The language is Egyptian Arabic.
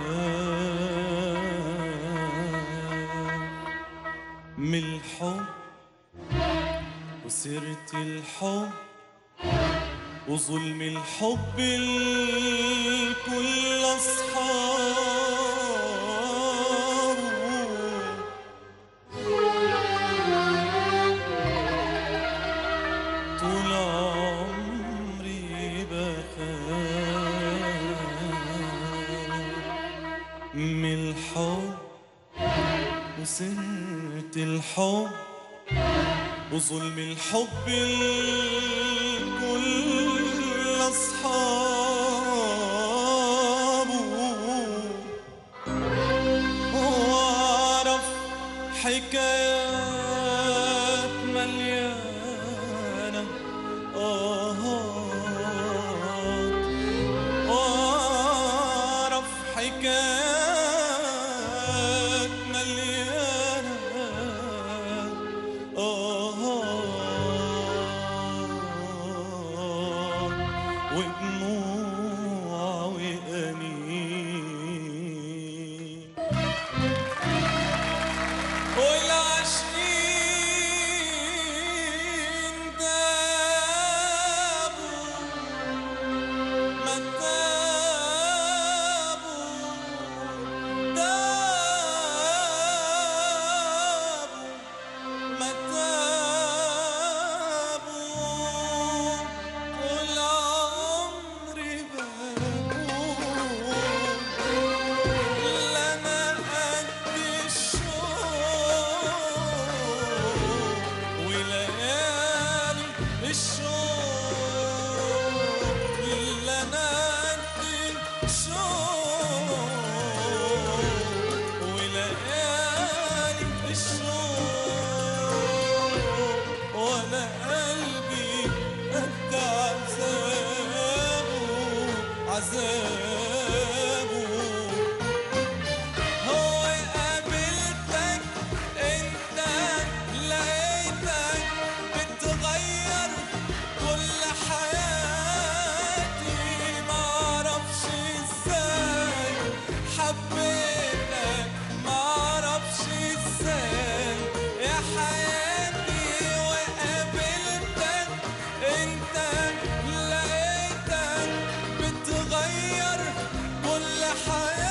من الحب وسيرة الحب وظلم الحب الكل أصحابه طول عمري بخاف من الحب وسنة الحب وظلم الحب الكل أصحابه وأعرف حكايات مليانة آهات وأعرف حكايات مليانة آهات ودموع وأنين والعاشقين دابوا ما دابوا دابوا ما دابوا طول عمري بقول لنا قد الشوق وليالي الشوق لنا قد الشوق وليالي الشوق وانا قلبي قد عذابه عذابه هو قابلتك انت لقيتك بتغير كل حياتي معرفش ازاي حبيتك معرفش ازاي يا حياتي وقابلتك انت لقيتك بتغير كل حياتي